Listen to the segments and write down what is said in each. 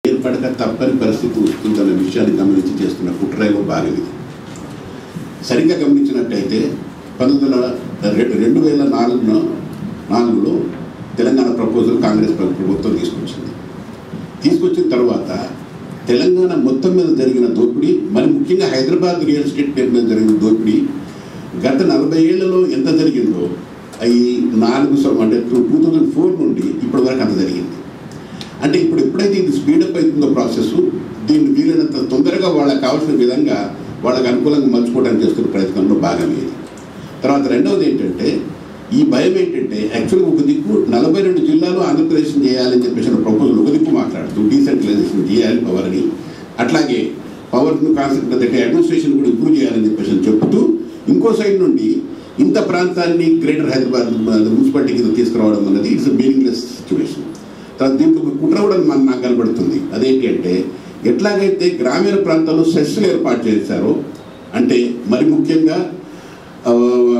ఏర్పడక తప్పని పరిస్థితి వస్తుందన్న విషయాన్ని గమనించి చేస్తున్న కుట్రలో భాగం ఇది సరిగ్గా గమనించినట్టయితే పంతొమ్మిది వందల రెండు రెండు వేల నాలుగులో నాలుగులో తెలంగాణ ప్రపోజల్ కాంగ్రెస్ ప్రభుత్వం తీసుకొచ్చింది తీసుకొచ్చిన తర్వాత తెలంగాణ మొత్తం మీద జరిగిన దోపిడీ మరి ముఖ్యంగా హైదరాబాద్ రియల్ ఎస్టేట్ పేరు మీద జరిగిన దోపిడీ గత నలభై ఏళ్లలో ఎంత జరిగిందో అవి నాలుగు సం- అంటే టూ థౌజండ్ ఫోర్ నుండి ఇప్పటి వరకు అంత జరిగింది అంటే ఇప్పుడు ఎప్పుడైతే ఇది స్పీడప్ అవుతుందో ప్రాసెస్ దీన్ని వీలైనంత తొందరగా వాళ్ళకి కావాల్సిన విధంగా వాళ్ళకి అనుకూలంగా మలుచుకోవడానికి చేస్తున్న ప్రయత్నంలో భాగమే ఇది తర్వాత రెండవది ఏంటంటే ఈ భయం ఏంటంటే యాక్చువల్గా ఒక దిక్కు నలభై రెండు జిల్లాలు ఆంధ్రప్రదేశ్ చేయాలని చెప్పేసి ప్రపోజల్ ఒక దిక్కు మాట్లాడుతూ డీసెంట్రలైజేషన్ చేయాలి పవర్ అని అట్లాగే పవర్ను కాన్సెప్ట్ అంటే అడ్మినిస్ట్రేషన్ కూడా ఇంప్రూవ్ చేయాలని చెప్పేసి చెప్తూ ఇంకో సైడ్ నుండి ఇంత ప్రాంతాన్ని గ్రేటర్ హైదరాబాద్ మున్సిపాలిటీ కింద తీసుకురావడం అన్నది ఇట్స్ మీనింగ్లెస్ సిచ్యువేషన్ తర్వాత దీంట్లో ఒక కుట్ర కూడా మన నాకు కనబడుతుంది అదేంటి అంటే ఎట్లాగైతే గ్రామీణ ప్రాంతాల్లో సెస్సులు ఏర్పాటు చేశారో అంటే మరి ముఖ్యంగా ఆ,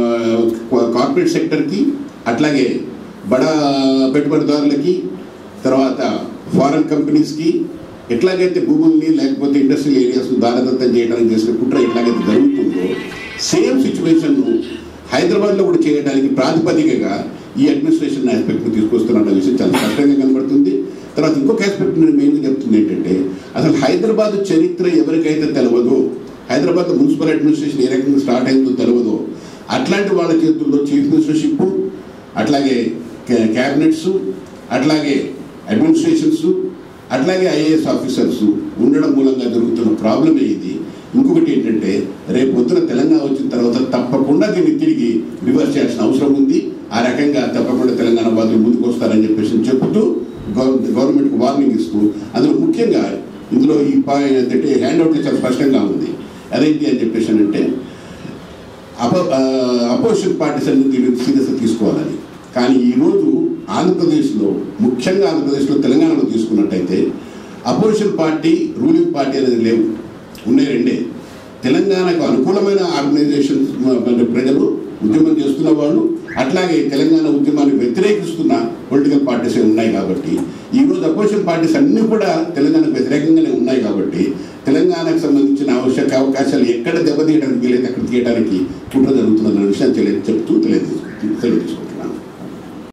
కార్పొరేట్ సెక్టర్కి అట్లాగే బడా పెట్టుబడిదారులకి తర్వాత ఫారెన్ కంపెనీస్కి ఎట్లాగైతే భూముల్ని లేకపోతే ఇండస్ట్రియల్ ఏరియాస్ దారదత్తం చేయడానికి చేసిన కుట్ర ఎట్లాగైతే జరుగుతుందో సేమ్ సిచ్యువేషన్ను హైదరాబాద్లో కూడా చేయడానికి ప్రాతిపదికగా ఈ అడ్మినిస్ట్రేషన్ ఆస్పెక్ట్ను తీసుకొస్తున్న విషయం చాలా స్పష్టంగా కనబడుతుంది తర్వాత ఇంకొక ఆస్పెక్ట్ నేను మెయిన్గా చెప్తుంది ఏంటంటే అసలు హైదరాబాద్ చరిత్ర ఎవరికైతే తెలియదో హైదరాబాద్ మున్సిపల్ అడ్మినిస్ట్రేషన్ ఏ రకంగా స్టార్ట్ అయిందో తెలియదో అట్లాంటి వాళ్ళ చేతుల్లో చీఫ్ మినిస్టర్షిప్ అట్లాగే క్యా- క్యాబినెట్స్ అట్లాగే అడ్మినిస్ట్రేషన్స్ అట్లాగే ఐఏఎస్ ఆఫీసర్స్ ఉండడం మూలంగా జరుగుతున్న ప్రాబ్లమే ఇది ఇంకొకటి ఏంటంటే రేపు పొద్దున తెలంగాణ వచ్చిన తర్వాత తప్పకుండా దీన్ని తిరిగి రివర్స్ చేయాల్సిన అవసరం ఉంది ఆ రకంగా తప్పకుండా తెలంగాణ బాధలు ముందుకు వస్తారని చెప్పేసి చెబుతూ గవర్నమెంట్ గవర్నమెంట్కి వార్నింగ్ ఇస్తూ అందులో ముఖ్యంగా ఇందులో ఈ ఏంటంటే హ్యాండ్అవుట్లో చాలా స్పష్టంగా ఉంది అదేంటి అని చెప్పేసి అంటే అపో అపోజిషన్ పార్టీస్ అన్ని దీన్ని సీరియస్గా తీసుకోవాలని కానీ ఈరోజు ఆంధ్రప్రదేశ్లో ముఖ్యంగా ఆంధ్రప్రదేశ్లో తెలంగాణలో తీసుకున్నట్టయితే అపోజిషన్ పార్టీ రూలింగ్ పార్టీ అనేది లేవు ఉన్నాయి రెండే తెలంగాణకు అనుకూలమైన ఆర్గనైజేషన్స్ అంటే ప్రజలు ఉద్యమం చేస్తున్న వాళ్ళు అట్లాగే తెలంగాణ ఉద్యమాన్ని వ్యతిరేకిస్తున్న పొలిటికల్ పార్టీస్ ఉన్నాయి కాబట్టి ఈరోజు అపోజిషన్ పార్టీస్ అన్నీ కూడా తెలంగాణకు వ్యతిరేకంగానే ఉన్నాయి కాబట్టి తెలంగాణకు సంబంధించిన ఆవశ్యక అవకాశాలు ఎక్కడ దెబ్బతీయడానికి వీలైతే అక్కడ తీయడానికి కుట్ర జరుగుతుందన్న విషయం తెలియ చెప్తూ తెలియజేసుకుంటున్నాను